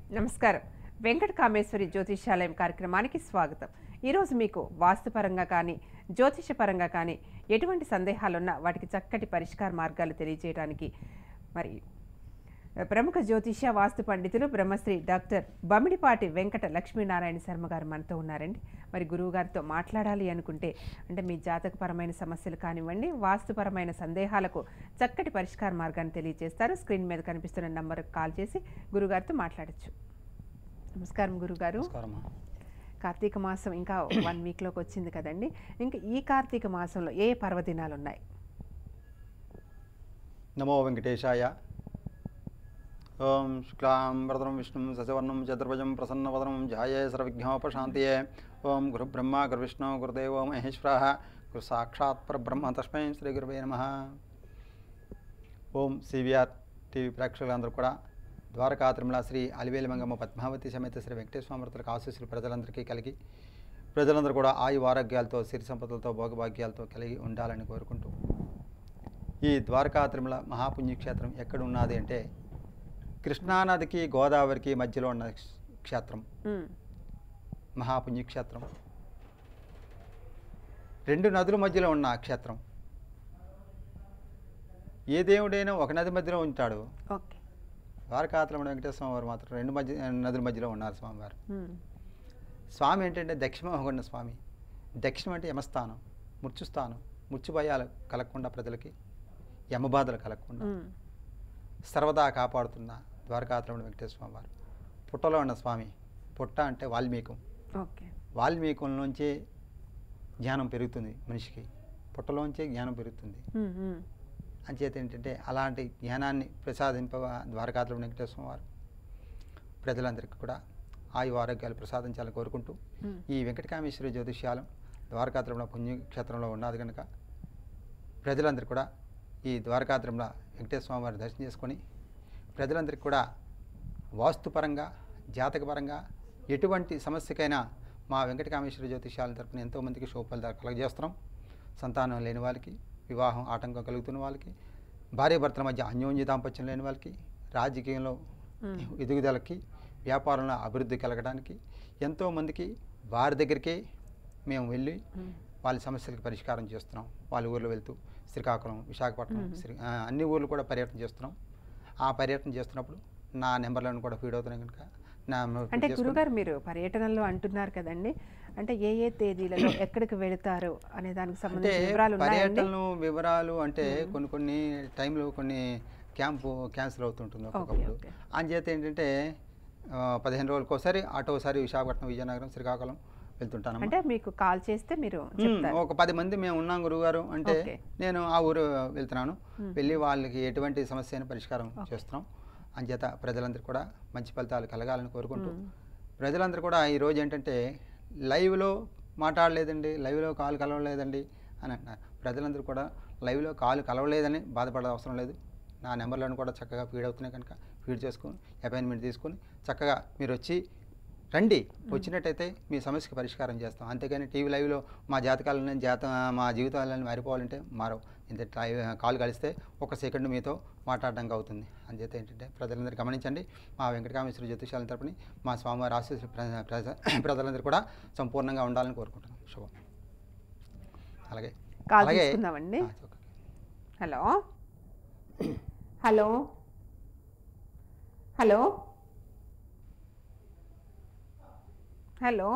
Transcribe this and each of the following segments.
నమస్కారం వెంకట కామేశ్వరి జ్యోతిష్యాలయం కార్యక్రమానికి స్వాగతం ఈరోజు మీకు వాస్తుపరంగా కానీ జ్యోతిషపరంగా కానీ ఎటువంటి సందేహాలున్నా వాటికి చక్కటి పరిష్కార మార్గాలు తెలియజేయడానికి మరి ప్రముఖ జ్యోతిష్య వాస్తు పండితులు బ్రహ్మశ్రీ డాక్టర్ బమిడిపాటి వెంకట లక్ష్మీనారాయణ శర్మ గారు మనతో ఉన్నారండి మరి గురువు గారితో మాట్లాడాలి అనుకుంటే అంటే మీ జాతకపరమైన సమస్యలు కానివ్వండి వాస్తుపరమైన సందేహాలకు చక్కటి పరిష్కార మార్గాన్ని తెలియజేస్తారు స్క్రీన్ మీద కనిపిస్తున్న నంబర్కి కాల్ చేసి గురుగారితో మాట్లాడచ్చు నమస్కారం గురుగారు నమస్కారం కార్తీక మాసం ఇంకా వన్ వీక్లోకి వచ్చింది కదండి ఇంకా ఈ కార్తీక మాసంలో ఏ పర్వదినాలు ఉన్నాయి నమో వెంకటేశాయ ఓం శుక్లాం వరదరం విష్ణుం సశవర్ణం చతుర్భుజం ప్రసన్నవదనం ధ్యాయే సర్వవిఘ్నోపశాంతియే ఓం గురు బ్రహ్మ గురు విష్ణు గురుదేవో మహేశ్వర గురు సాక్షాత్ పరబ్రహ్మ తస్మై శ్రీ గురువే నమ ఓం సివిఆర్ టీవీ ప్రేక్షకులందరూ కూడా ద్వారకా తిరుమల శ్రీ అలివేలి మంగమ్మ పద్మావతి సమేత శ్రీ వెంకటేశ్వరమూర్తులకు ఆశీస్సులు ప్రజలందరికీ కలిగి ప్రజలందరూ కూడా ఆయు ఆరోగ్యాలతో సిరి సంపదలతో భోగభాగ్యాలతో కలిగి ఉండాలని కోరుకుంటూ ఈ ద్వారకా తిరుమల మహాపుణ్యక్షేత్రం ఎక్కడ ఉన్నది అంటే కృష్ణానదికి గోదావరికి మధ్యలో ఉన్న క్షేత్రం మ్, మహాపుణ్యక్షేత్రం రెండు నదుల మధ్యలో ఉన్న క్షేత్రం ఏ దేవుడైనా ఒక నది మధ్యలో ఉంటాడు ఓకే ద్వారకా తిరుమల వెంకటేశ్వర వారు మాత్రం రెండు మధ్య నదుల మధ్యలో ఉన్నారు స్వామివారు మ్, స్వామి ఏంటంటే దక్షిణమొహగొండ స్వామి దక్షిణం అంటే యమస్థానం మృత్యుస్థానం మృత్యు భయాలు కలగకుండా ప్రజలకి యమబాధలు కలగకుండా మ్, సర్వదా కాపాడుతున్న ద్వారకాత్రముడు వెంకటేశ్వర స్వామి వారు పుట్టలో ఉన్న స్వామి పుట్ట అంటే వాల్మీకం ఓకే వాల్మీకంలోంచే జ్ఞానం పెరుగుతుంది మనిషికి పుట్టలోంచే జ్ఞానం పెరుగుతుంది మ్, మ్, అంచేత ఏంటంటే అలాంటి జ్ఞానాన్ని ప్రసాదింప ద్వారకాత్రముడు వెంకటేశ్వర స్వామి వారు ప్రజలందరికీ కూడా ఆయు ఆరోగ్యాలు ప్రసాదించాలని కోరుకుంటూ మ్. ఈ వెంకటకామేశ్వరి జ్యోతిష్యాలం ద్వారకాత్రముల పుణ్యక్షేత్రంలో ఉన్నది కనుక ప్రజలందరూ కూడా ఈ ద్వారకాత్రంలో వెంకటేశ్వర స్వామి వారిని దర్శనం చేసుకొని ప్రజలందరికీ కూడా వాస్తుపరంగా జాతకపరంగా ఎటువంటి సమస్యకైనా మా వెంకటకామేశ్వర జ్యోతిష్యాల తరపున ఎంతోమందికి శుభఫలితాలు కలగజేస్తున్నాం సంతానం లేని వాళ్ళకి వివాహం ఆటంకం కలుగుతున్న వాళ్ళకి భార్యాభర్తల మధ్య అన్యోన్య దాంపత్యం లేని వాళ్ళకి రాజకీయంలో మ్. ఎదుగుదలకి వ్యాపారంలో అభివృద్ధి కలగడానికి ఎంతోమందికి వారి దగ్గరికే మేము వెళ్ళి మ్. వాళ్ళ సమస్యలకు పరిష్కారం చేస్తున్నాం వాళ్ళ ఊర్లో వెళ్తూ శ్రీకాకుళం విశాఖపట్నం మ్మ్. శ్రీ ఆ, అన్ని ఊర్లు కూడా పర్యటన చేస్తున్నాం ఆ పర్యటన చేస్తున్నప్పుడు నా నెంబర్లను కూడా ఫీడ్ అవుతున్నాయి కనుక నా నెంబర్ అంటే ఫీడ్ చేసుకొని- గురుగారు మీరు పర్యటనలో అంటున్నారు కదండి అంటే ఏ ఏ తేదీలలో ఎక్కడికి వెళతారు అనే దానికి అంటే సంబంధించిన వివరాలు ఉన్నాయండి పర్యటనలు వివరాలు అంటే కొన్ని కొన్ని టైంలో కొన్ని క్యాంపు క్యాన్సిల్ అవుతుంటుంది ఒక్కొక్కప్పుడు ఓకే. అంచేత ఏంటంటే ఆ, పదిహేను రోజులకు ఒకసారి ఆటో ఒకసారి విశాఖపట్నం విజయనగరం శ్రీకాకుళం వెళ్తుంటాను అంటే మీకు కాల్ చేస్తే మీరు మ్మ్. చెప్తారు ఒక పది మంది మేము ఉన్నాం గురువుగారు అంటే ఓకే. నేను ఆ ఊరు వెళ్తున్నాను మ్మ్. వెళ్ళి వాళ్ళకి ఎటువంటి సమస్య అయినా పరిష్కారం చేస్తున్నాం అంచేత ప్రజలందరూ కూడా మంచి ఫలితాలు కలగాలని కోరుకుంటూ మ్మ్. ప్రజలందరూ కూడా ఈరోజు ఏంటంటే లైవ్లో మాట్లాడలేదండి లైవ్లో కాల్ కలవలేదండి అని అంటున్నారు ప్రజలందరూ కూడా లైవ్లో కాల్ కలవలేదని బాధపడే అవసరం లేదు నా నెంబర్లను కూడా చక్కగా ఫీడ్ అవుతున్నాయి కనుక ఫీడ్ చేసుకొని అపాయింట్మెంట్ తీసుకొని చక్కగా మీరు వచ్చి రండి వచ్చినట్టయితే మీ సమస్యకి పరిష్కారం చేస్తాం అంతేగాని టీవీ లైవ్లో మా జాతకాలని జాత మా జీవితాలను మారిపోవాలంటే మారవు ఇంత టై- కాల్ కలిస్తే ఒక సెకండ్ మీతో మాట్లాడడానికి అవుతుంది అంచేత ఏంటంటే ప్రజలందరూ గమనించండి మా వెంకటకామేశ్వర జ్యోతిషాల తరపుని మా స్వామివారి ఆశీస్సులు ప్ర- ప్రజ- ప్రజలందరూ కూడా సంపూర్ణంగా ఉండాలని కోరుకుంటున్నాం శుభం అలాగే కాల్ అలాగే తీసుకుందామండి ఆ, okay. Hello hello hello hello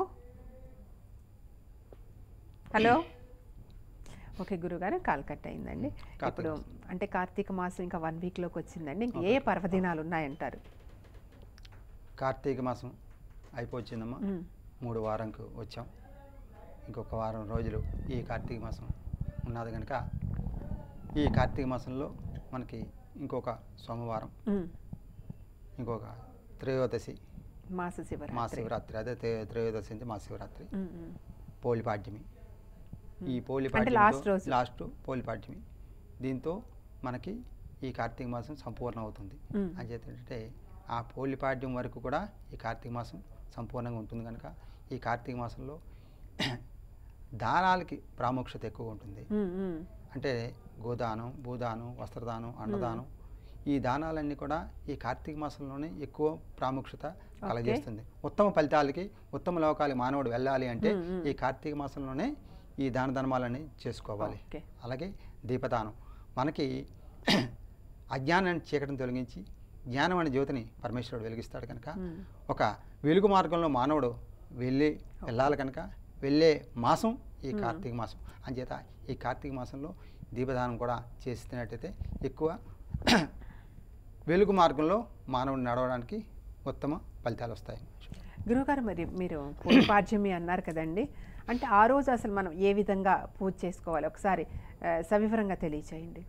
hello okay గురుగారు కాల్ కట్ అయిందండి కార్తీక ఇప్పుడు మాసం. అంటే కార్తీక మాసం ఇంకా వన్ వీక్లోకి వచ్చిందండి ఇంక ఏ పర్వదినాలు ఉన్నాయంటారు కార్తీక మాసం అయిపోవచ్చిందమ్మా మ్మ్. మూడు వారంకు వచ్చాం ఇంకొక వారం రోజులు ఈ కార్తీక మాసం ఉన్నది కనుక ఈ కార్తీక మాసంలో మనకి ఇంకొక సోమవారం మ్మ్. ఇంకొక త్రయోదశి మాస శివరాత్రి మా శివరాత్రి అదే త్రయో- త్రయోదశి అంటే మా శివరాత్రి మ్మ్, మ్మ్. పోలిపాడ్యమి ఈ అంటే పోలిపాడ్యమి last రోజు. లాస్ట్ పోలిపాడ్యమి దీంతో మనకి ఈ కార్తీక మాసం సంపూర్ణ అవుతుంది మ్మ్. అంచేత ఏంటంటే ఆ పోలిపాడ్యం వరకు కూడా ఈ కార్తీక మాసం సంపూర్ణంగా ఉంటుంది కనుక ఈ కార్తీక మాసంలో దానాలకి ప్రాముఖ్యత ఎక్కువ ఉంటుంది మ్మ్, మ్మ్. అంటే గోదానం భూదానం వస్త్రదానం అన్నదానం ఈ దానాలన్నీ కూడా ఈ కార్తీక మాసంలోనే ఎక్కువ ప్రాముఖ్యత కలగజేస్తుంది ఉత్తమ ఫలితాలకి ఉత్తమ లోకాలకి మానవుడు వెళ్ళాలి అంటే మ్మ్, మ్మ్. ఈ కార్తీక మాసంలోనే ఈ దాన ధర్మాలన్నీ చేసుకోవాలి ఓకే అలాగే దీపదానం మనకి అజ్ఞానాన్ని చీకటిని తొలగించి జ్ఞానం అనే జ్యోతిని పరమేశ్వరుడు వెలిగిస్తాడు కనుక మ్మ్. ఒక వెలుగు మార్గంలో మానవుడు వెళ్ళి వెళ్ళాలి కనుక వెళ్ళే మాసం ఈ కార్తీక మాసం అంచేత ఈ కార్తీక మాసంలో దీపదానం కూడా చేస్తున్నట్టయితే ఎక్కువ వెలుగు మార్గంలో మానవుడు నడవడానికి ఉత్తమ ఫలితాలు వస్తాయి గురువుగారు మరి మీరు పూర్వార్జమి అన్నారు కదండి అంటే ఆ రోజు అసలు మనం ఏ విధంగా పూజ చేసుకోవాలి ఒకసారి ఆ, సవివరంగా తెలియచేయండి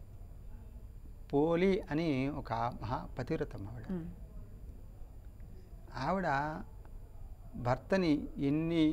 పోలి అని ఒక మహా పతివ్రతమ్మ ఆవిడ మ్మ్. ఆవిడ భర్తని ఎన్ని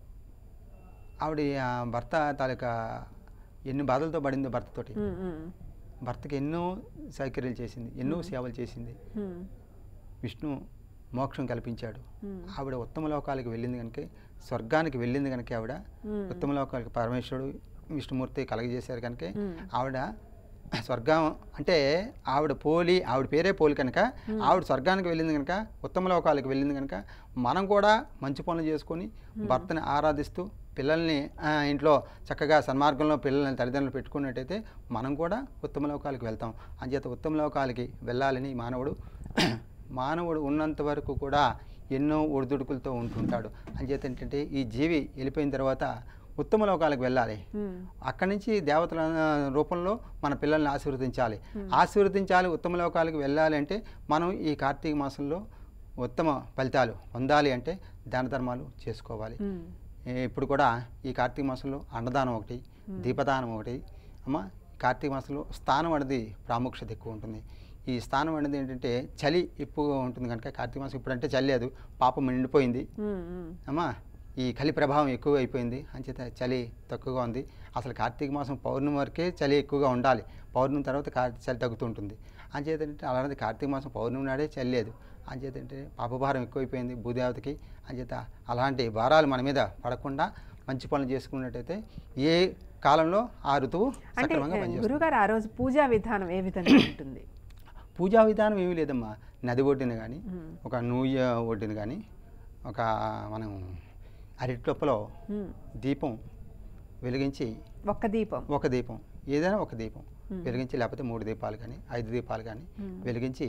ఆవిడ ఆ భర్త తాలూకా ఎన్ని బాధలతో పడిందో భర్తతోటి మ్మ్, మ్మ్. భర్తకి ఎన్నో సౌకర్యాలు చేసింది ఎన్నో సేవలు చేసింది మ్మ్. విష్ణు మోక్షం కల్పించాడు మ్మ్. ఆవిడ ఉత్తమ లోకాలకు వెళ్ళింది కనుక స్వర్గానికి వెళ్ళింది కనుక ఆవిడ మ్మ్. ఉత్తమ లోకాలకు పరమేశ్వరుడు విష్ణుమూర్తి కలగజేశారు కనుక మ్మ్. ఆవిడ స్వర్గం అంటే ఆవిడ పోలి ఆవిడ పేరే పోలి కనుక ఆవిడ స్వర్గానికి వెళ్ళింది కనుక ఉత్తమ లోకాలకు వెళ్ళింది కనుక మనం కూడా మంచి పనులు చేసుకొని భర్తని ఆరాధిస్తూ పిల్లల్ని ఆ, ఇంట్లో చక్కగా సన్మార్గంలో పిల్లల్ని తల్లిదండ్రులు పెట్టుకున్నట్టయితే మనం కూడా ఉత్తమ లోకాలకు వెళ్తాం అంచేత ఉత్తమ లోకాలకి వెళ్ళాలని మానవుడు మానవుడు ఉన్నంత వరకు కూడా ఎన్నో ఒడిదుడుకులతో ఉంటుంటాడు అంచేత ఏంటంటే ఈ జీవి వెళ్ళిపోయిన తర్వాత ఉత్తమ లోకాలకు వెళ్ళాలి మ్మ్. అక్కడి నుంచి దేవతల ఆ, రూపంలో మన పిల్లల్ని ఆశీర్వదించాలి ఆశీర్వదించాలి ఉత్తమ లోకాలకు వెళ్ళాలి అంటే మనం ఈ కార్తీక మాసంలో ఉత్తమ ఫలితాలు పొందాలి అంటే దాన ధర్మాలు చేసుకోవాలి మ్మ్. ఏ, ఇప్పుడు కూడా ఈ కార్తీక మాసంలో అన్నదానం ఒకటి దీపదానం ఒకటి అమ్మ కార్తీక మాసంలో స్థానం అనేది ప్రాముఖ్యత ఎక్కువ ఉంటుంది ఈ స్థానం అనేది ఏంటంటే చలి ఎక్కువగా ఉంటుంది కనుక కార్తీక మాసం ఇప్పుడంటే చలి లేదు పాపం నిండిపోయింది మ్మ్. మ్మ్. అమ్మా ఈ కలి ప్రభావం ఎక్కువ అయిపోయింది అంచేత చలి తక్కువగా ఉంది అసలు కార్తీక మాసం పౌర్ణమి వరకే చలి ఎక్కువగా ఉండాలి పౌర్ణమి తర్వాత కా- చలి తగ్గుతుంటుంది అంచేత ఏంటంటే అలాంటి కార్తీక మాసం పౌర్ణమి నాడే చలి లేదు అంచేత ఏంటంటే పాపభారం ఎక్కువైపోయింది భూదేవతకి అంచేత అలాంటి భారాలు మన మీద పడకుండా మంచి పనులు చేసుకున్నట్టయితే ఏ కాలంలో ఆ ఋతువు అంటే సక్రమంగా ఆ, పనిచేస్తుంది గురువుగారు ఆ రోజు పూజా విధానం ఏ విధంగా ఉంటుంది పూజా విధానం ఏమీ లేదమ్మా నది ఒడ్డున కానీ మ్మ్. ఒక నూయ ఒడ్డున కానీ ఒక మనం అరటిటొప్పలో మ్మ్. దీపం వెలిగించి ఒక్క దీపం ఒక దీపం ఏదైనా ఒక దీపం మ్మ్. వెలిగించి లేకపోతే మూడు దీపాలు కానీ ఐదు దీపాలు కానీ మ్మ్. వెలిగించి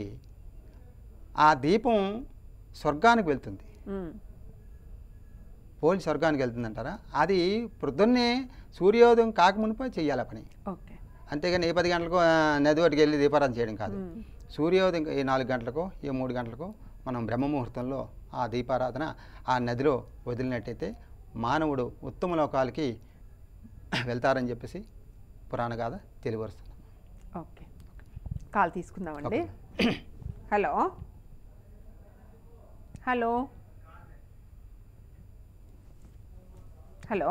ఆ దీపం స్వర్గానికి వెళ్తుంది మ్మ్. పోలి స్వర్గానికి వెళ్తుందంటారా అది ప్రొద్దున్నే సూర్యోదయం కాకమునిపై చెయ్యాలి ఆ పని ఓకే అంతేగాని ఏ పది గంటలకు ఆ, నది ఒడ్డుకి వెళ్ళి దీపారాధన చేయడం కాదు మ్మ్. సూర్యోదయం ఏ నాలుగు గంటలకో ఏ మూడు గంటలకో మనం బ్రహ్మ ముహూర్తంలో ఆ దీపారాధన ఆ నదిలో వదిలినట్టయితే మానవుడు ఉత్తమ లోకాలకి వెళ్తారని చెప్పేసి పురాణ గాథ తెలియవరుస్తుంది ఓకే కాల్ తీసుకుందామండి హలో హలో హలో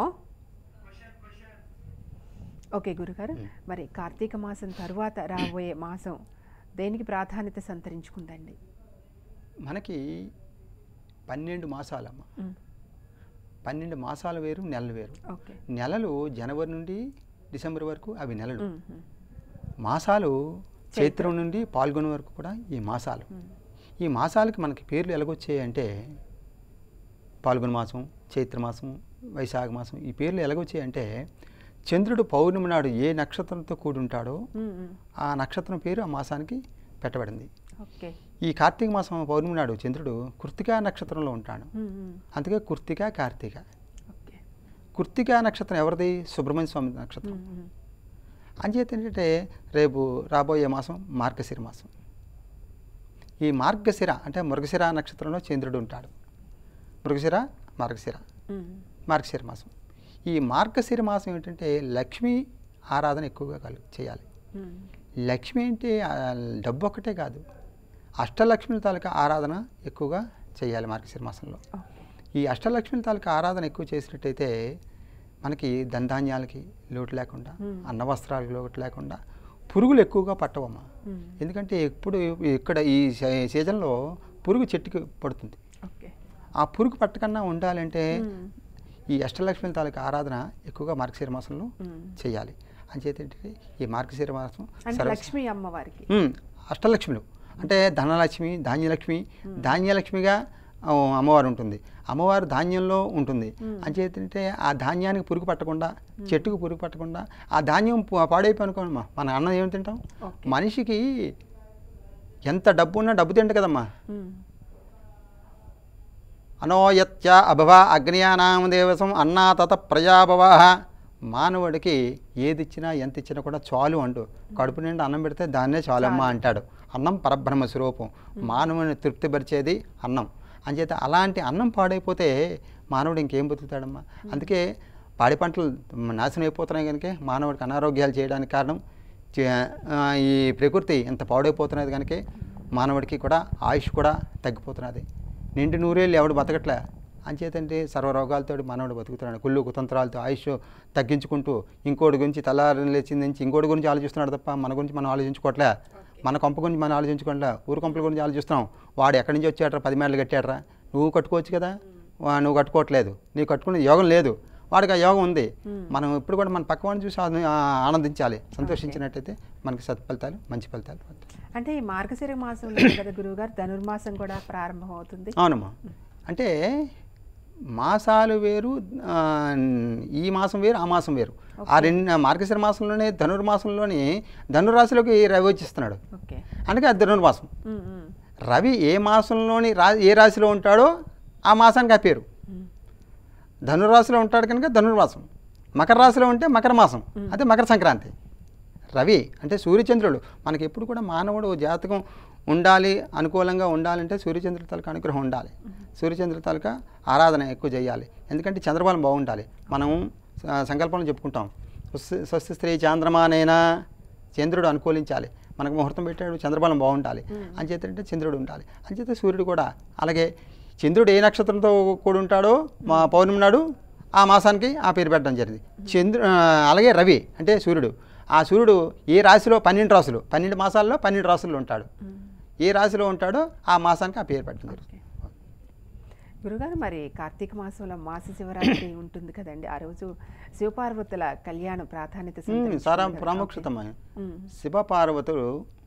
ఓకే గురుగారు మరి కార్తీక మాసం తరువాత రాబోయే మాసం దేనికి ప్రాధాన్యత సంతరించుకుందండి మనకి పన్నెండు మాసాలమ్మ మ్, పన్నెండు మాసాలు వేరు నెలలు వేరు ఓకే నెలలు జనవరి నుండి డిసెంబర్ వరకు అవి నెలలు మ్, మ్, మాసాలు చైత్రం నుండి పాల్గొనే వరకు కూడా ఈ మాసాలు మ్, ఈ మాసాలకి మనకి పేర్లు ఎలాగొచ్చాయి అంటే పాల్గొన మాసం చైత్ర మాసం వైశాఖ మాసం ఈ పేర్లు ఎలాగొచ్చాయి అంటే చంద్రుడు పౌర్ణమి నాడు ఏ నక్షత్రంతో కూడి ఉంటాడో మ్, మ్, ఆ నక్షత్రం పేరు ఆ మాసానికి పెట్టబడింది ఓకే ఈ కార్తీక మాసం పౌర్ణమి నాడు చంద్రుడు కృత్తికా నక్షత్రంలో ఉంటాడు మ్, మ్, అందుకే కృత్తిక కార్తీక ఓకే కృత్తికా నక్షత్రం ఎవరిది సుబ్రహ్మణ్య స్వామి నక్షత్రం మ్, మ్, అంచేత ఏంటంటే రేపు రాబోయే మాసం మార్గశిర మాసం ఈ మార్గశిర అంటే మృగశిర నక్షత్రంలో చంద్రుడు ఉంటాడు మృగశిర మార్గశిర మ్, మార్గశిర మాసం ఈ మార్గశిర మాసం ఏంటంటే లక్ష్మీ ఆరాధన ఎక్కువగా కలు చేయాలి మ్, లక్ష్మి అంటే ఆ, డబ్బు ఒక్కటే కాదు అష్టలక్ష్మిల తాలూకా ఆరాధన ఎక్కువగా చేయాలి మార్గశిర మాసంలో ఓకే ఈ అష్టలక్ష్మిల తాలూకా ఆరాధన ఎక్కువ చేసినట్టయితే మనకి దంధాన్యాలకి లోటు లేకుండా Hmm. అన్న వస్త్రాలకు లోటు లేకుండా పురుగులు ఎక్కువగా పట్టవమ్మ మ్, ఎందుకంటే ఎప్పుడు ఇక్కడ ఈ సీ- సీజన్లో పురుగు చెట్టుకి పడుతుంది ఓకే ఆ పురుగు పట్టకన్నా ఉండాలంటే మ్, ఈ అష్టలక్ష్మిల తాలూకా ఆరాధన ఎక్కువగా మార్గశిర మాసంలో మ్. చేయాలి అంచేత ఏంటంటే ఈ మార్గశిర మాసం అంటే సర్వ- లక్ష్మీ అమ్మవారికి ఉమ్, అష్టలక్ష్మిలు అంటే ధనలక్ష్మి ధాన్యలక్ష్మి ధాన్యలక్ష్మిగా ఆ, అమ్మవారు ఉంటుంది అమ్మవారు ధాన్యంలో ఉంటుంది అంచేతంటే ఆ ధాన్యానికి పురుగు పట్టకుండా చెట్టుకు పురుగు పట్టకుండా ఆ ధాన్యం పా- పాడైపోయి అనుకోమ్మా మన అన్నం ఏమి తింటాం ఓకే. మనిషికి ఎంత డబ్బు ఉన్నా డబ్బు తింట కదమ్మా ఉమ్. అనోయత్య అభవ అగ్నియానాం దేవసం అన్నా తత ప్రజాభవ మానవుడికి ఏది ఇచ్చినా ఎంత ఇచ్చినా కూడా చాలు అంటూ కడుపు నిండా అన్నం పెడితే దాన్నే చాలమ్మా అంటాడు అన్నం పరబ్రహ్మ స్వరూపం మానవుని తృప్తిపరిచేది అన్నం అంచేత అలాంటి అన్నం పాడైపోతే మానవుడు ఇంకేం బతుకుతాడమ్మా అందుకే పాడి పంటలు నాశనం అయిపోతున్నాయి కనుక మానవుడికి అనారోగ్యాలు చేయడానికి కారణం చే- ఆ, ఈ ప్రకృతి ఇంత పాడైపోతున్నది కనుక మానవుడికి కూడా ఆయుష్ కూడా తగ్గిపోతున్నది నిండు నూరేళ్ళు ఎవడు బతకట్లే అంచేతంటే సర్వరోగాలతో మానవుడు బతుకుతున్నాడు కుళ్ళు కుతంత్రాలతో ఆయుష్ తగ్గించుకుంటూ ఇంకోటి గురించి తెల్లారి లేచి నుంచి ఇంకోటి గురించి ఆలోచిస్తున్నాడు తప్ప మన గురించి మనం ఆలోచించుకోవట్లే మన కొంప గురించి మనం ఆలోచించుకోవట్లే ఊరు కొంపల గురించి ఆలోచిస్తున్నాం వాడు ఎక్కడి నుంచి వచ్చాడరా పది మేడలు కట్టాడరా నువ్వు కట్టుకోవచ్చు కదా వా- నువ్వు కట్టుకోవట్లేదు నీవు కట్టుకునే యోగం లేదు వాడికి ఆ యోగం ఉంది మనం ఇప్పుడు కూడా మన పక్క వాడిని చూసి ఆనంద- ఆ, ఆనందించాలి సంతోషించినట్టయితే మనకి సత్ఫలితాలు మంచి ఫలితాలు పొందుతాం. అంటే ఈ మార్గశిర మాసంలో కదా గురువుగారు ధనుర్మాసం కూడా ప్రారంభం అవుతుంది అవునమ్మా అంటే మాసాలు వేరు ఆ, ఈ మాసం వేరు ఆ మాసం వేరు ఆ రెండు మార్గశిర మాసంలోనే ధనుర్మాసంలోని ధనురాశిలోకి రవి వచ్చిస్తున్నాడు ఓకే అందుకే అది ధనుర్మాసం ఉమ్, ఉమ్, రవి ఏ మాసంలోని రా ఏ రాశిలో ఉంటాడో ఆ మాసానికి ఆ పేరు ఉమ్. ధనురాశిలో ఉంటాడు కనుక ధనుర్మాసం మకర రాశిలో ఉంటే మకర మాసం అదే మకర సంక్రాంతి రవి అంటే సూర్యచంద్రుడు మనకి ఎప్పుడు కూడా మానవుడు జాతకం ఉండాలి అనుకూలంగా ఉండాలంటే సూర్యచంద్రుల తాలూకా అనుగ్రహం ఉండాలి సూర్యచంద్రుల తాలూకా ఆరాధన ఎక్కువ చేయాలి ఎందుకంటే చంద్రబలం బాగుండాలి మనం ఆ, సంకల్పంలో చెప్పుకుంటాం స్వస్తి స్వస్తి స్త్రీ చాంద్రమానైనా చంద్రుడు అనుకూలించాలి మనకు ముహూర్తం పెట్టాడు చంద్రబలం బాగుండాలి అంచేతంటే చంద్రుడు ఉండాలి అంచేత సూర్యుడు కూడా అలాగే చంద్రుడు ఏ నక్షత్రంతో కూడి ఉంటాడో మా పౌర్ణమి నాడు ఆ మాసానికి ఆ పేరు పెట్టడం జరిగింది చంద్రు ఆ, అలాగే రవి అంటే సూర్యుడు ఆ సూర్యుడు ఏ రాశిలో పన్నెండు రాసులు పన్నెండు మాసాల్లో పన్నెండు రాసులు ఉంటాడు ఏ రాశిలో ఉంటాడో ఆ మాసానికి ఆ పేరు పెట్టడం జరిగింది గురుగారు మరి కార్తీక మాసంలో మాస శివరాత్రి ఉంటుంది కదండి ఆ రోజు శివపార్వతుల కళ్యాణ ప్రాధాన్యత ఉమ్, సంతరించుకుంది సారా కదా. ప్రాముఖ్యతమ్మ ఉమ్, శివ పార్వతులు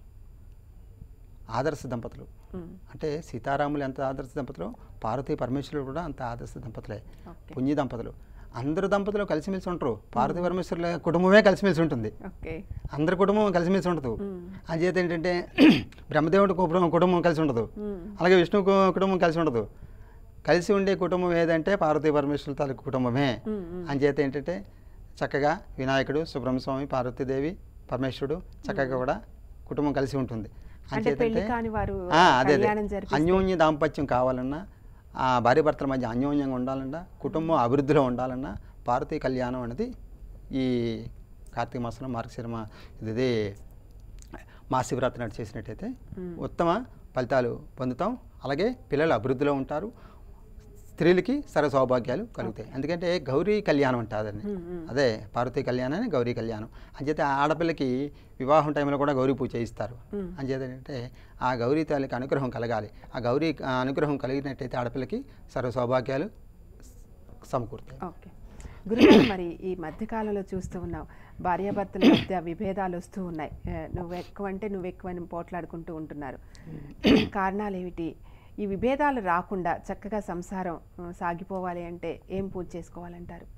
ఆదర్శ దంపతులు ఉమ్, అంటే సీతారాములు ఎంత ఆదర్శ దంపతులు పార్వతీ పరమేశ్వరుడు కూడా అంత ఆదర్శ దంపతులే ఓకే పుణ్య దంపతులు అందరు దంపతులు కలిసిమెలిసి ఉంటారు పార్వతీ పరమేశ్వరుల కుటుంబమే కలిసిమెలిసి ఉంటుంది ఓకే అందరి కుటుంబం కలిసిమెలిసి ఉండదు ఉమ్, అంచేత ఏంటంటే బ్రహ్మదేవుడి కుటుంబం కుటుంబం కలిసి ఉండదు ఉమ్, అలాగే విష్ణు కు- కుటుంబం కలిసి ఉండదు కలిసి ఉండే కుటుంబం ఏదంటే పార్వతీ పరమేశ్వరుల తాలూకు కుటుంబమే ఉమ్, ఉమ్. అంచేత ఏంటంటే చక్కగా వినాయకుడు సుబ్రహ్మస్వామి పార్వతీదేవి పరమేశ్వరుడు చక్కగా కూడా కుటుంబం కలిసి ఉంటుంది అంటే పెళ్లి కాని వారు ఆ, అదే అదే కళ్యాణం జరిపిస్తే అన్యోన్య దాంపత్యం కావాలన్నా ఆ భార్య భర్తల మధ్య అన్యోన్యంగా ఉండాలన్నా కుటుంబం అభివృద్ధిలో ఉండాలన్నా పార్వతీ కళ్యాణం అనేది ఈ కార్తీక మాసంలో మార్గశిర మా ఇది మహాశివరాత్రి నాడు చేసినట్టయితే ఉమ్. ఉత్తమ ఫలితాలు పొందుతాం అలాగే పిల్లలు అభివృద్ధిలో ఉంటారు స్త్రీలకి సర్వ సౌభాగ్యాలు కలుగుతాయి ఎందుకంటే గౌరీ కళ్యాణం అంటారని ఉమ్, ఉమ్. అదే పార్వతీ కళ్యాణాన్ని గౌరీ కళ్యాణం అంచేత ఆడపిల్లకి వివాహం టైంలో కూడా గౌరీ పూజ చేయిస్తారు ఉమ్. అంచేత ఏంటంటే ఆ గౌరీ తల్లికి అనుగ్రహం కలగాలి ఆ గౌరీ ఆ అనుగ్రహం కలిగినట్టయితే ఆడపిల్లకి సర్వ సౌభాగ్యాలు సమకూరుతాయి ఓకే గురుగారు మరి ఈ మధ్యకాలంలో చూస్తూ ఉన్నాం భార్యాభర్తల మధ్య విభేదాలు వస్తూ ఉన్నాయి ఏ, నువ్వు ఎక్కువ అంటే నువ్వు ఎక్కువ అని పోట్లాడుకుంటూ ఉంటున్నారు దీనికి కారణాలు ఏమిటి ఈ విభేదాలు రాకుండా చక్కగా సంసారం ఆ, సాగిపోవాలి అంటే ఏం పూజ చేసుకోవాలంటారు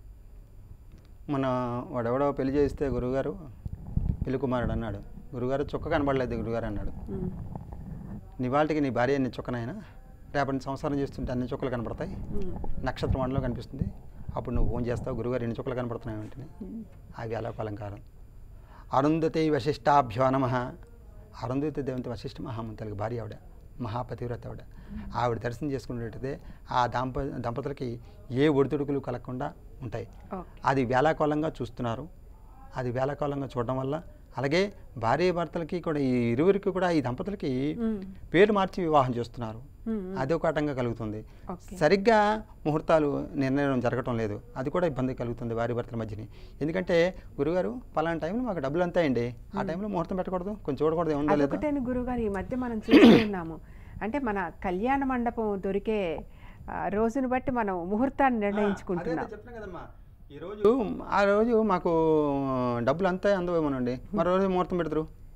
మన వాడెవడో పెళ్లి చేస్తే గురువుగారు పెళ్లి కుమారుడు అన్నాడు గురుగారు చుక్క కనబడలేదు గురుగారు అన్నాడు ఉమ్, నివాళికి నీ భార్య ఎన్ని చుక్కనైనా రేపటి సంసారం చేస్తుంటే అన్ని చుక్కలు కనపడతాయి ఉమ్, నక్షత్ర మండలం కనిపిస్తుంది అప్పుడు నువ్వు ఫోన్ చేస్తావు గురుగారు ఎన్ని చుక్కలు కనపడుతున్నాయి వెంటనే ఉమ్, అవి అలోక అలంకారం అరుంధతి వశిష్టాభ్యో నమ అరుంధతి దేవంతి వశిష్ఠ మహామంతులకి భార్య ఆవిడ మహాపతివ్రత ఆవిడ ఆవిడ దర్శనం చేసుకున్నట్టయితే ఆ దాంప దంపతులకి ఏ ఒడిదుడుకులు కలగకుండా ఉంటాయి ఓకే అది వేలాకోళంగా చూస్తున్నారు అది వేలాకోళంగా చూడడం వల్ల అలాగే భార్య భర్తలకి కూడా ఈ ఇరువురికి కూడా ఈ దంపతులకి ఉమ్, పేరు మార్చి వివాహం చేస్తున్నారు ఉమ్, ఉమ్, అది ఒక ఆటంగా కలుగుతుంది ఓకే సరిగ్గా ముహూర్తాలు నిర్ణయం జరగటం లేదు అది కూడా ఇబ్బంది కలుగుతుంది భార్య భర్తల మధ్యని ఎందుకంటే గురుగారు పలానా టైంలో మాకు డబ్బులు అంతా అండి ఆ టైంలో ముహూర్తం పెట్టకూడదు కొంచెం చూడకూడదు ఏముందా లేదా అదొకటేను గురుగారు ఈ మధ్య మనం చూస్తూ ఉన్నాము అంటే మన కళ్యాణ మండపం దొరికే ఆ, రోజును బట్టి మనం ముహూర్తాన్ని నిర్ణయించుకుంటున్నాం అదే చెప్తున్నా కదమ్మా ఈ రోజు ఆ రోజు మాకు డబ్బులు అంతా అందవేమోనండి మరో రోజు ముహూర్తం పెడతారు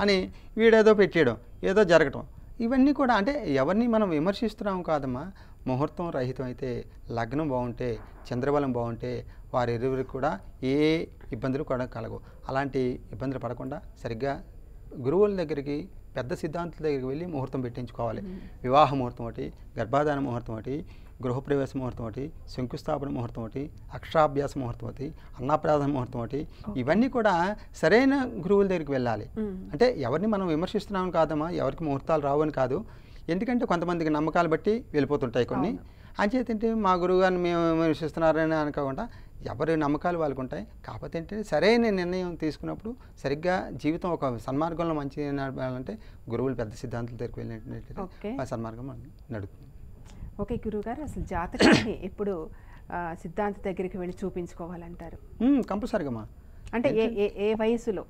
అని వీడేదో పెట్టేయడం ఏదో జరగటం ఇవన్నీ కూడా అంటే ఎవరిని మనం విమర్శిస్తున్నాం కాదమ్మా ముహూర్తం రహితం అయితే లగ్నం బాగుంటే చంద్రబలం బాగుంటే వారి ఇరువురికి కూడా ఏ ఇబ్బందులు కూడా కలగవు అలాంటి ఇబ్బందులు పడకుండా సరిగ్గా గురువుల దగ్గరికి పెద్ద సిద్ధాంతుల దగ్గరికి వెళ్ళి ముహూర్తం పెట్టించుకోవాలి వివాహ ముహూర్తం ఒకటి గర్భాధాన ముహూర్తం ఒకటి గృహప్రవేశ ముహూర్తం ఒకటి శంకుస్థాపన ముహూర్తం ఒకటి అక్షరాభ్యాస ముహూర్తం ఒకటి అన్నప్రాధన ముహూర్తం ఒకటి ఇవన్నీ కూడా సరైన గురువుల దగ్గరికి వెళ్ళాలి మ్మ్. అంటే ఎవరిని మనం విమర్శిస్తున్నాం కాదమ్మా ఎవరికి ముహూర్తాలు రావని కాదు ఎందుకంటే కొంతమందికి నమ్మకాలు బట్టి వెళ్ళిపోతుంటాయి కొన్ని అంచేత ఏంటి మా గురువుగారిని మేము విమర్శిస్తున్నారని అనుకోకుండా ఎవరి నమ్మకాలు వాళ్ళకు ఉంటాయి కాకపోతే ఏంటంటే సరైన నిర్ణయం తీసుకున్నప్పుడు సరిగ్గా జీవితం ఒక సన్మార్గంలో మంచి నడపాలంటే గురువులు పెద్ద సిద్ధాంతాల దగ్గరికి ఓకే. వెళ్ళినట్లయితే ఆ సన్మార్గం మనకి నడుస్తుంది ఓకే గురువుగారు అసలు జాతకాన్ని ఎప్పుడు ఆ, సిద్ధాంత దగ్గరికి వెళ్ళి చూపించుకోవాలంటారు కంపల్సరిగా అంటే ఏ ఏ ఏ వయసులో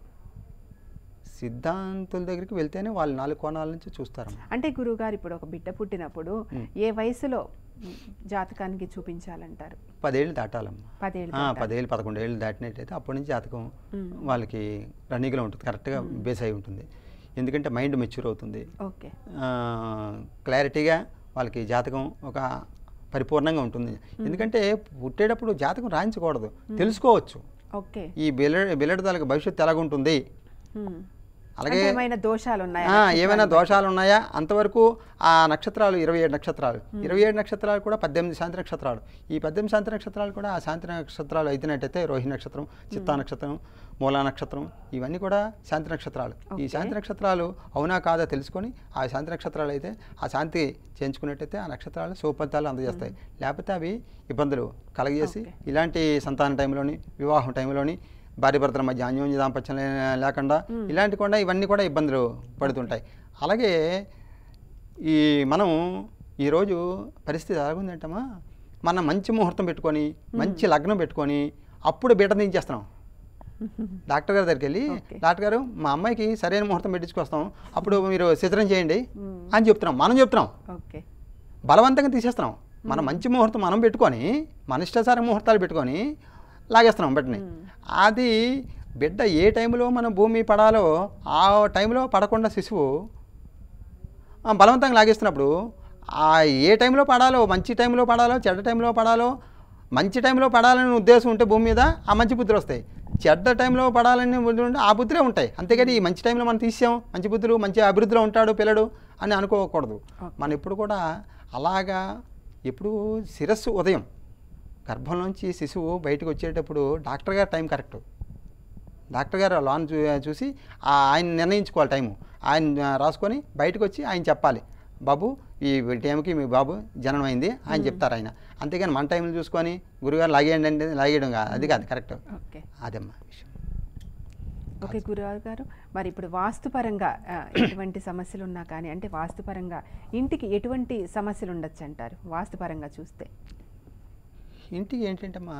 సిద్ధాంతుల దగ్గరికి వెళ్తేనే వాళ్ళు నాలుగు కోణాల నుంచి చూస్తారమ్మా అంటే గురువుగారు ఇప్పుడు ఒక బిడ్డ పుట్టినప్పుడు మ్మ్. ఏ వయసులో మ్, జాతకానికి చూపించాలంటారు పదేళ్ళు దాటాలమ్మా పదేళ్ళు ఆ, దాటాలి. పదేళ్ళు పదకొండు ఏళ్ళు దాటినట్టయితే అప్పటి నుంచి జాతకం మ్మ్. వాళ్ళకి రన్నింగ్లో ఉంటుంది కరెక్ట్గా బేస్ అయి ఉంటుంది ఎందుకంటే మైండ్ మెచ్యూర్ అవుతుంది ఓకే ఆ, క్లారిటీగా వాళ్ళకి జాతకం ఒక పరిపూర్ణంగా ఉంటుంది ఎందుకంటే పుట్టేటప్పుడు జాతకం రాయించకూడదు తెలుసుకోవచ్చు ఓకే ఈ బిల్లెడ బిల్లెడదాలకు భవిష్యత్తు ఎలాగుంటుంది మ్మ్. అలాగే అంటే ఏమైనా దోషాలు ఉన్నాయా ఆ, ఏమైనా దోషాలు ఉన్నాయా అంతవరకు ఆ నక్షత్రాలు ఇరవై ఏడు నక్షత్రాలు ఇరవై ఏడు నక్షత్రాలు కూడా పద్దెనిమిది శాంతి నక్షత్రాలు ఈ పద్దెనిమిది శాంతి నక్షత్రాలు కూడా ఆ శాంతి నక్షత్రాలు అయితేనట్టయితే రోహిణి నక్షత్రం చిత్తా నక్షత్రం మూలా నక్షత్రం ఇవన్నీ కూడా శాంతి నక్షత్రాలు ఈ శాంతి నక్షత్రాలు అవునా కాదా తెలుసుకొని ఆ శాంతి నక్షత్రాలు అయితే ఆ శాంతి చేయించుకున్నట్టయితే ఆ నక్షత్రాలు శుభఫలితాలు అందజేస్తాయి లేకపోతే అవి ఇబ్బందులు కలగజేసి ఇలాంటి సంతాన టైంలోని వివాహం టైంలోని భార్య భర్తల మధ్య అన్యోన్య దాంపత్యం లే- లేకుండా ఇలాంటి కూడా ఇవన్నీ కూడా ఇబ్బందులు పడుతుంటాయి అలాగే ఈ మనం ఈరోజు పరిస్థితి ఎలాగుందంటమ్మా మనం మంచి ముహూర్తం పెట్టుకొని మంచి లగ్నం పెట్టుకొని అప్పుడు బీట దించేస్తున్నాం డాక్టర్ గారి దగ్గరికి వెళ్ళి Okay. డాక్టర్ గారు మా అమ్మాయికి సరైన ముహూర్తం పెట్టించుకొస్తాం అప్పుడు మీరు సిద్ధం చేయండి అని చెప్తున్నాం మనం చెప్తున్నాం ఓకే బలవంతంగా తీసేస్తున్నాం మనం మంచి ముహూర్తం మనం పెట్టుకొని మన ఇష్టాసార ముహూర్తాలు పెట్టుకొని లాగేస్తున్నాం బిడ్డని అది బిడ్డ ఏ టైంలో మన భూమి పడాలో ఆ టైంలో పడకుండా శిశువు ఆ, బలవంతంగా లాగేస్తున్నప్పుడు ఆ ఏ టైంలో పడాలో మంచి టైంలో పడాలో చెడ్డ టైంలో పడాలో మంచి టైంలో పడాలని ఉద్దేశం ఉంటే భూమి మీద ఆ మంచి బుద్ధులు వస్తాయి చెడ్డ టైంలో పడాలని బుద్ధులు ఉంటే ఆ బుద్ధులే ఉంటాయి అంతేగాని ఈ మంచి టైంలో మనం తీసాం మంచి బుద్ధులు మంచి అభివృద్ధిలో ఉంటాడు పిల్లడు అని అనుకోకూడదు మనం ఎప్పుడు కూడా అలాగా ఎప్పుడు శిరస్సు ఉదయం గర్భంలోంచి శిశువు బయటకు వచ్చేటప్పుడు డాక్టర్ గారు టైం కరెక్ట్ డాక్టర్ గారు లాన్ చూ చూసి ఆ ఆయన నిర్ణయించుకోవాలి టైము ఆయన రాసుకొని బయటకు వచ్చి ఆయన చెప్పాలి బాబు ఈ టైంకి మీ బాబు జననం అయింది ఆయన చెప్తారు ఆయన అంతేగాని మన టైంలో చూసుకొని గురుగారు లాగేయండి అంటే లాగేయడం కాదు అది కాదు కరెక్ట్ ఓకే అదమ్మా విషయం ఓకే గురువారు గారు మరి ఇప్పుడు వాస్తుపరంగా ఆ, ఎటువంటి సమస్యలు ఉన్నా కానీ అంటే వాస్తుపరంగా ఇంటికి ఎటువంటి సమస్యలు ఉండొచ్చు అంటారు వాస్తుపరంగా చూస్తే ఇంటికి ఏంటంటమ్మా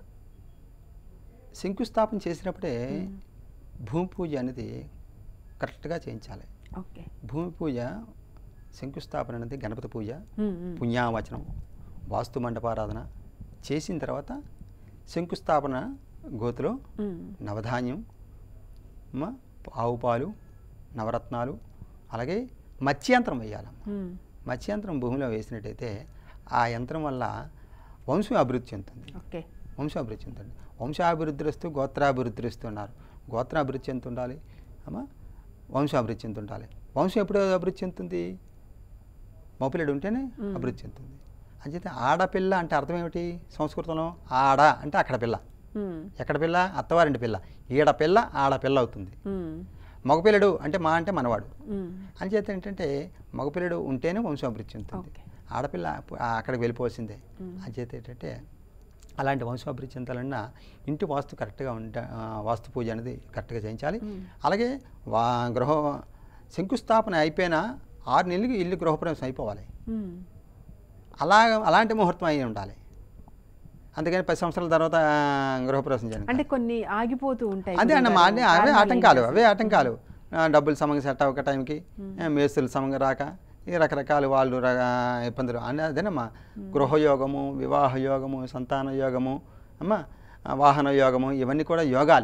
శంకుస్థాపన చేసినప్పుడే భూమి పూజ అనేది కరెక్ట్గా చేయించాలి ఓకే భూమి పూజ శంకుస్థాపన అనేది గణపతి పూజ మ్మ్, మ్మ్. పుణ్యావచనం వాస్తు మండపారాధన చేసిన తర్వాత శంకుస్థాపన గోతులో మ్మ్. నవధాన్యం మ, ఆవు పాలు నవరత్నాలు అలాగే మత్స్యంత్రం వేయాలమ్మ మ్మ్. మత్స్యంత్రం భూమిలో వేసినట్టయితే ఆ యంత్రం వల్ల వంశం అభివృద్ధి చెందుతుంది ఓకే వంశాభివృద్ధి చెందుతుంది వంశాభివృద్ధిస్తూ గోత్రాభివృద్ధి ఉన్నారు గోత్రాభివృద్ధి చెందుతుండాలి అమ్మా వంశాభివృద్ధి చెందుతుండాలి వంశం ఎప్పుడు అభివృద్ధి చెందుతుంది మోపిల్లడు ఉంటేనే అభివృద్ధి చెందుతుంది అంచేత ఆడపిల్ల అంటే అర్థం ఏమిటి సంస్కృతంలో ఆడ అంటే అక్కడ పిల్ల మ్మ్. ఎక్కడ పిల్ల అత్తవారింటి పిల్ల ఈడ పిల్ల ఆడపిల్ల అవుతుంది మ్మ్. మగపిల్లడు అంటే మా అంటే మనవాడు మ్మ్. అంచేత ఏంటంటే మగపిల్లడు ఉంటేనే వంశం అభివృద్ధి చెందుతుంది ఓకే. ఆడపిల్ల పు- ఆ అక్కడికి వెళ్ళిపోవాల్సిందే అంచేత ఏంటంటే అలాంటి వంశం అభివృద్ధి చెందాలన్నా ఇంటి వాస్తు కరెక్ట్గా ఉంట ఆ, వాస్తు పూజ అనేది కరెక్ట్గా చేయించాలి అలాగే వా గృహ శంకుస్థాపన అయిపోయిన ఆరు నెలలకి ఇల్లు గృహప్రవేశం అయిపోవాలి మ్మ్. అలా అలాంటి ముహూర్తం అయి ఉండాలి అందుకని పది సంవత్సరాల తర్వాత ఆ, గృహప్రవేశం చేయాలి అంటే కొన్ని ఆగిపోతూ ఉంటాయి అదే అన్న గురువుగారు. మా అదే అవే కారణాలు ఆటంకాలు ఏంటి అవే ఆటంకాలు ఆ, డబ్బులు సమంగా సెట్ అవ్వక టైంకి ఆ, మేస్తులు సమంగా రాక ఈ రకరకాల వాళ్ళు ర- ఇబ్బందులు అని అదేనమ్మా గృహయోగము వివాహ యోగము సంతాన యోగము అమ్మా ఆ, వాహన యోగము ఇవన్నీ కూడా యోగాలు ఓకే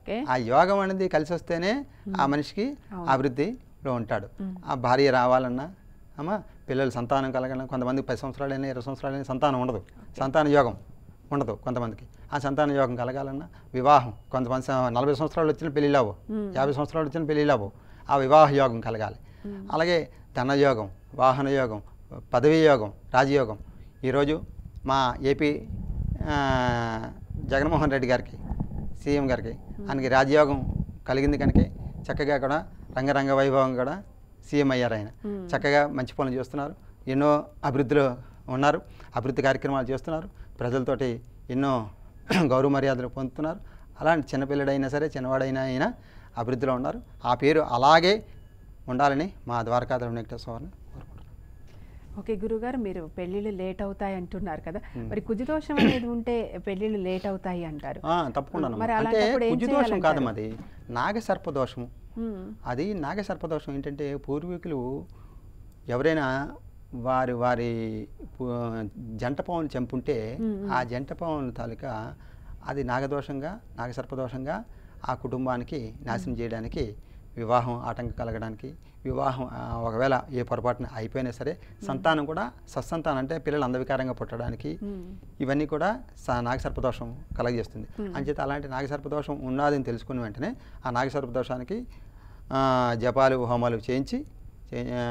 ఓకే ఆ యోగం అనేది కలిసి వస్తేనే ఆ మనిషికి అవును. అభివృద్ధిలో ఉంటాడు మ్మ్. ఆ భార్య రావాలన్నా అమ్మ పిల్లలు సంతానం కలగాలన్నా కొంతమంది పది సంవత్సరాలైనా ఇరవై సంవత్సరాలైనా సంతానం ఉండదు సంతాన యోగం ఉండదు కొంతమందికి ఆ సంతాన యోగం కలగాలన్నా వివాహం కొంతమంది స- నలభై సంవత్సరాలు వచ్చిన పెళ్ళిళ్ళవు మ్మ్. యాభై సంవత్సరాలు వచ్చిన పెళ్ళిళ్ళవు ఆ వివాహ యోగం కలగాలి అలాగే ధనయోగం వాహన యోగం పదవీ యోగం రాజయోగం ఈరోజు మా ఏపీ ఆ, జగన్మోహన్ రెడ్డి గారికి సీఎం గారికి ఆయనకి రాజయోగం కలిగింది కనుక చక్కగా కూడా రంగరంగ వైభవం కూడా సీఎం అయ్యారు ఆయన మ్మ్. చక్కగా మంచి పనులు చేస్తున్నారు ఎన్నో అభివృద్ధిలో ఉన్నారు అభివృద్ధి కార్యక్రమాలు చేస్తున్నారు ప్రజలతోటి ఎన్నో గౌరవ మర్యాదలు పొందుతున్నారు అలాంటి చిన్నపిల్లడైనా సరే చిన్నవాడైనా అయినా అభివృద్ధిలో ఉన్నారు ఆ పేరు అలాగే ఉండాలని మా ద్వారకాధర వెంకటేశ్వరని కోరుకుంటున్నాను ఓకే గురుగారు మీరు పెళ్ళిళ్ళు లేట్ అవుతాయి అంటున్నారు కదా మరి కుజదోషం అనేది ఉంటే పెళ్ళిళ్ళు లేట్ అవుతాయి అంటారు ఆ, తప్పకుండా మరి అంటే అలాంటప్పుడు ఏం కుజుదోషం చేయాలంటారు? కాదమ్మా అది నాగసర్ప దోషము మ్మ్. అది నాగసర్పదోషం ఏంటంటే పూర్వీకులు ఎవరైనా వారి వారి పు- జంట పావులు చంపుంటే ఆ జంట పావుల తాలూకా అది నాగదోషంగా నాగసర్పదోషంగా ఆ కుటుంబానికి నాశనం చేయడానికి వివాహం ఆటంకం కలగడానికి వివాహం ఆ, ఒకవేళ ఏ పొరపాటున అయిపోయినా సరే సంతానం కూడా సత్సంతానం అంటే పిల్లలు అందవికారంగా పుట్టడానికి మ్మ్. ఇవన్నీ కూడా స- నాగసర్పదోషం కలగజేస్తుంది అంచేత అలాంటి నాగసర్పదోషం ఉన్నదని తెలుసుకున్న వెంటనే ఆ నాగసర్పదోషానికి ఆ, జపాలు హోమాలు చేయించి చే- ఆ,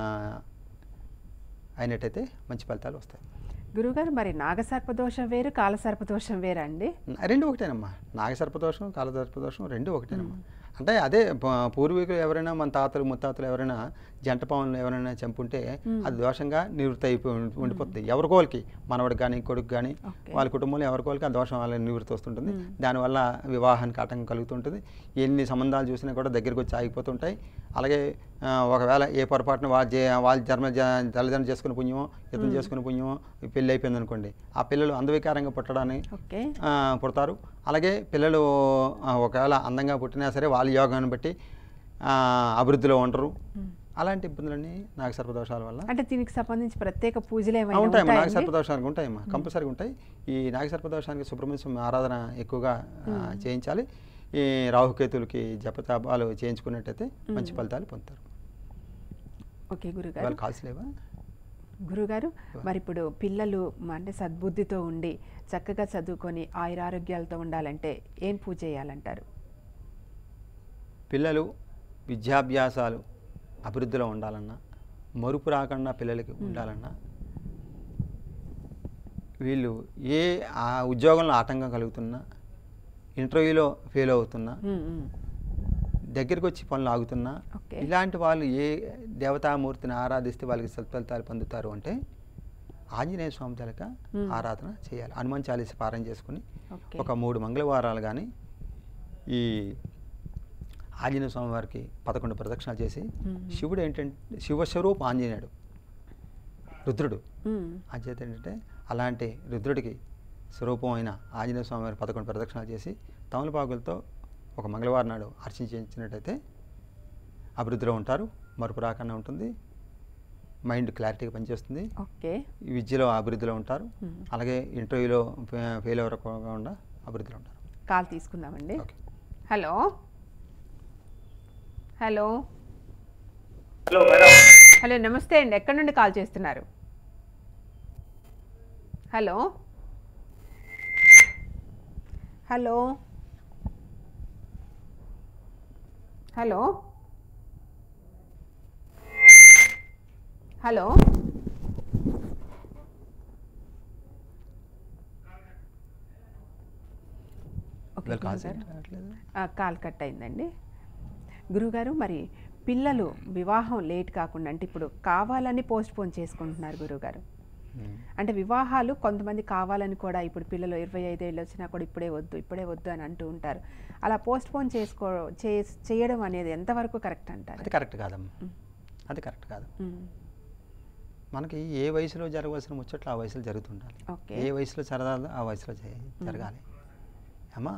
అయినట్టయితే మంచి ఫలితాలు వస్తాయి గురుగారు మరి నాగసర్పదోషం వేరు కాలసర్పదోషం వేరా అండి రెండు ఒకటేనమ్మా నాగసర్పదోషం కాలసర్పదోషం రెండు ఒకటేనమ్మా అంటే అదే ప- పూర్వీకులు ఎవరైనా మన తాతలు ముత్తాతలు ఎవరైనా జంట పావులను ఎవరైనా చంపుంటే అది దోషంగా నివృత్తి అయిపోయి ఉండి- ఉండిపోతుంది ఎవరికోళ్ళకి మనవడికి కానీ కొడుకు కానీ ఓకే. వాళ్ళ కుటుంబంలో ఎవరికోళ్ళకి ఆ దోషం వాళ్ళ నివృత్తి వస్తుంటుంది దానివల్ల వివాహానికి ఆటంకం కలుగుతుంటుంది ఎన్ని సంబంధాలు చూసినా కూడా దగ్గరికి వచ్చి ఆగిపోతుంటాయి అలాగే ఆ, ఒకవేళ ఏ పొరపాటున వాళ్ళ జే వాళ్ళ జన్మ జ- తల్లిదండ్రులు చేసుకునే పుణ్యమో ఇతను చేసుకునే పుణ్యమో పెళ్ళి అయిపోయింది అనుకోండి ఆ పిల్లలు అందవికారంగా పుట్టడానికి ఓకే ఆ, పుడతారు అలాగే పిల్లలు ఆ, ఒకవేళ అందంగా పుట్టినా సరే వాళ్ళ యోగాన్ని బట్టి ఆ, అభివృద్ధిలో ఉండరు అలాంటి ఇబ్బందులన్నీ నాగ సర్పదోషాల వల్ల అంటే దీనికి సంబంధించి ప్రత్యేక పూజలు ఆ, ఏమైనా ఉంటాయమ్మా నాగ ఉంటాయండి సర్పదోషానికి ఉంటాయమ్మా కంపల్సరీగా ఉంటాయి ఈ నాగ సర్పదోషానికి సుబ్రహ్మణ్య స్వామి ఆరాధన ఎక్కువగా ఆ, చేయించాలి ఈ రాహుకేతులకి జపతాపాలు చేయించుకున్నట్టయితే మంచి ఫలితాలు పొందుతారు ఓకే గురుగారు వాళ్ళు కాల్స్ లేవా గురుగారు మరి ఇప్పుడు పిల్లలు మ- అంటే సద్బుద్ధితో ఉండి చక్కగా చదువుకొని ఆయురారోగ్యాలతో ఉండాలంటే ఏం పూజ చేయాలంటారు పిల్లలు విద్యాభ్యాసాలు అభివృద్ధిలో ఉండాలన్నా మరుపు రాకుండా పిల్లలకి ఉండాలన్నా వీళ్ళు ఏ ఆ ఉద్యోగంలో ఆటంకం కలుగుతున్నా ఇంటర్వ్యూలో ఫెయిల్ అవుతున్నా మ్మ్, మ్మ్. దగ్గరికి వచ్చి పనులు ఆగుతున్నా ఓకే. ఇలాంటి వాళ్ళు ఏ దేవతామూర్తిని ఆరాధిస్తే వాళ్ళకి సత్ఫలితాలు పొందుతారు అంటే ఆంజనేయ స్వామి తలక ఆరాధన చేయాలి హనుమాన్ చాలీస పారాయణ చేసుకుని ఓకే ఒక మూడు మంగళవారాలు కానీ ఈ ఆంజనేయ స్వామి వారికి పదకొండు ప్రదక్షిణాలు చేసి శివుడు ఏంటంటే శివస్వరూప ఆంజనేయుడు రుద్రుడు మ్మ్. అంచేత ఏంటంటే అలాంటి రుద్రుడికి స్వరూపమైన ఆంజనేయ స్వామి వారి పదకొండు ప్రదక్షిణాలు చేసి తమలపాకులతో ఒక మంగళవారం నాడు అర్చించినట్టయితే అభివృద్ధిలో ఉంటారు మరుపు రాకుండా ఉంటుంది మైండ్ క్లారిటీగా పనిచేస్తుంది ఓకే ఈ విద్యలో అభివృద్ధిలో ఉంటారు మ్మ్. అలాగే ఇంటర్వ్యూలో ఫె- ఫెయిల్ అవ్వకుండా అభివృద్ధిలో ఉంటారు కాల్ తీసుకుందామండి okay hello hello hello madam hello నమస్తే అండి ఎక్కడి నుండి కాల్ చేస్తున్నారు hello hello hello hello okay వీళ్ళు కాల్ గురుగారు. రావట్లేదు ఆ, కాల్ కట్ అయిందండి గురుగారు మరి పిల్లలు వివాహం లేట్ కాకుండా అంటే ఇప్పుడు కావాలని పోస్ట్ పోన్ చేసుకుంటున్నారు గురుగారు మ్మ్. అంటే వివాహాలు కొంతమంది కావాలని కూడా ఇప్పుడు పిల్లలు ఇరవై ఐదేళ్ళు వచ్చినా కూడా ఇప్పుడే వద్దు ఇప్పుడే వద్దు అని అంటూ ఉంటారు అలా పోస్ట్ పోన్ చేసుకో చే- చేయడం అనేది ఎంతవరకు కరెక్ట్ అంటారు అది కరెక్ట్ కాదమ్మా అది కరెక్ట్ కాదు మ్మ్. మనకి ఏ వయసులో జరగవలసిన ముచ్చట్లు ఆ వయసులో జరుగుతుండాలి ఓకే ఏ వయసులో జరగాలో ఆ వయసులో చే- జరగాలి అమ్మా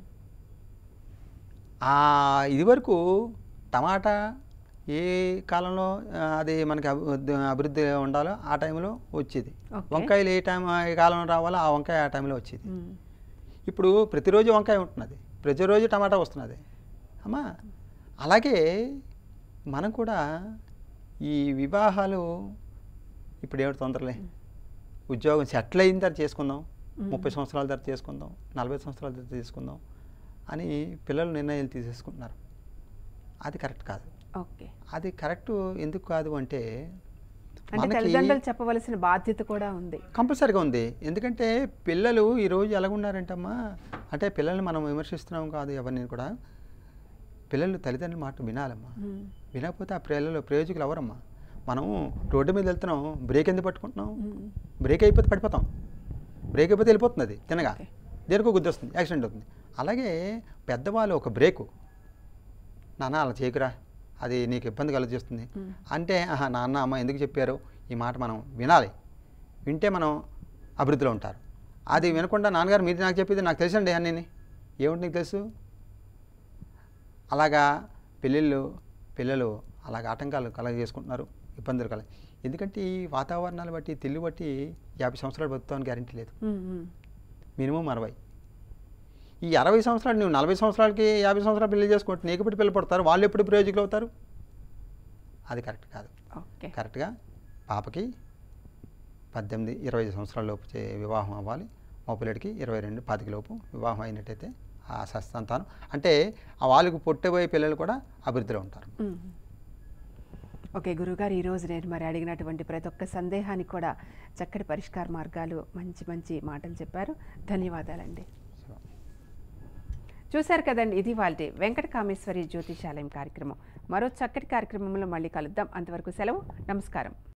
ఆ ఇది వరకు టమాటా ఏ కాలంలో ఆ, అది మనకి అభి- అభివృద్ధి ఉండాలో ఆ టైంలో వచ్చేది ఓకే. వంకాయలు ఏ టైం ఏ కాలంలో రావాలో ఆ వంకాయ ఆ టైంలో వచ్చేది మ్మ్. ఇప్పుడు ప్రతిరోజు వంకాయ ఉంటున్నది ప్రతిరోజు టమాటా వస్తున్నది అమ్మా అలాగే మనం కూడా ఈ వివాహాలు ఇప్పుడు ఏమిటి తొందరలే ఉద్యోగం సెటిల్ అయిన తర్వాత చేసుకుందాం ముప్పై సంవత్సరాల తర్వాత చేసుకుందాం నలభై సంవత్సరాల తర్వాత చేసుకుందాం అని పిల్లలు నిర్ణయాలు తీసేసుకుంటున్నారు అది కరెక్ట్ కాదు ఓకే అది కరెక్ట్ ఎందుకు కాదు అంటే అంటే మనకి తల్లిదండ్రులు చెప్పవలసిన బాధ్యత కూడా ఉంది కంపల్సరీగా ఉంది ఎందుకంటే పిల్లలు ఈరోజు ఎలాగున్నారంటమ్మా అంటే పిల్లల్ని మనం విమర్శిస్తున్నాం కాదు ఎవరిని కూడా పిల్లలు తల్లిదండ్రుల మాట వినాలమ్మా మ్మ్. వినకపోతే ఆ పిల్లలు ప్రయోజకులు ఎవరమ్మా మనం రోడ్డు మీద వెళ్తున్నాం బ్రేక్ ఎందుకు పట్టుకుంటున్నాం మ్మ్. బ్రేక్ అయిపోతే పడిపోతాం బ్రేక్ అయిపోతే వెళ్ళిపోతుంది అది తినగా ఓకే. దేనికో గుద్ది వస్తుంది యాక్సిడెంట్ అవుతుంది అలాగే పెద్దవాళ్ళు ఒక బ్రేకు నాన్న అలా చేయకురా అది నీకు ఇబ్బంది కలుగజేస్తుంది మ్మ్. అంటే ఆహా నాన్న అమ్మ ఎందుకు చెప్పారు ఈ మాట మనం వినాలి వింటే మనం అభివృద్ధిలో ఉంటారు అది వినకుండా నాన్నగారు మీరు నాకు చెప్పేది నాకు తెలుసండి అన్నీ ఏమిటి నీకు తెలుసు అలాగా పెళ్ళిళ్ళు పిల్లలు అలాగ ఆటంకాలు కలగ చేసుకుంటున్నారు ఇబ్బందులు కలగ ఎందుకంటే ఈ వాతావరణాలు బట్టి తిల్లు బట్టి యాభై సంవత్సరాలు బతుకుతామని గ్యారంటీ లేదు మ్మ్. మ్మ్. మినిమం అరవై ఈ అరవై సంవత్సరాలు నువ్వు నలభై సంవత్సరాలకి యాభై సంవత్సరాలు పెళ్లి చేసుకుంటే నీకు ఎప్పుడు పిల్లలు పడతారు వాళ్ళు ఎప్పుడు ప్రయోజకులు అవుతారు అది కరెక్ట్ కాదు ఓకే కరెక్ట్గా పాపకి పద్దెనిమిది ఇరవై ఐదు సంవత్సరాల లోపు చే వివాహం అవ్వాలి మా పిల్లడికి ఇరవై రెండు పాతిక లోపు వివాహం అయినట్టయితే ఆ సస్తంతానం అంటే ఆ వాళ్ళకి పుట్టబోయే పిల్లలు కూడా అభివృద్ధిలో ఉంటారు మ్మ్. ఓకే గురుగారు ఈరోజు నేను మరి అడిగినటువంటి ప్రతి ఒక్క సందేహానికి కూడా చక్కటి పరిష్కార మార్గాలు మంచి మంచి మాటలు చెప్పారు ధన్యవాదాలండి సో చూశారు కదండి ఇది వాళ్ళ వెంకట కామేశ్వరి జ్యోతిషాలయం కార్యక్రమం మరో చక్కటి కార్యక్రమంలో మళ్ళీ కలుద్దాం అంతవరకు సెలవు నమస్కారం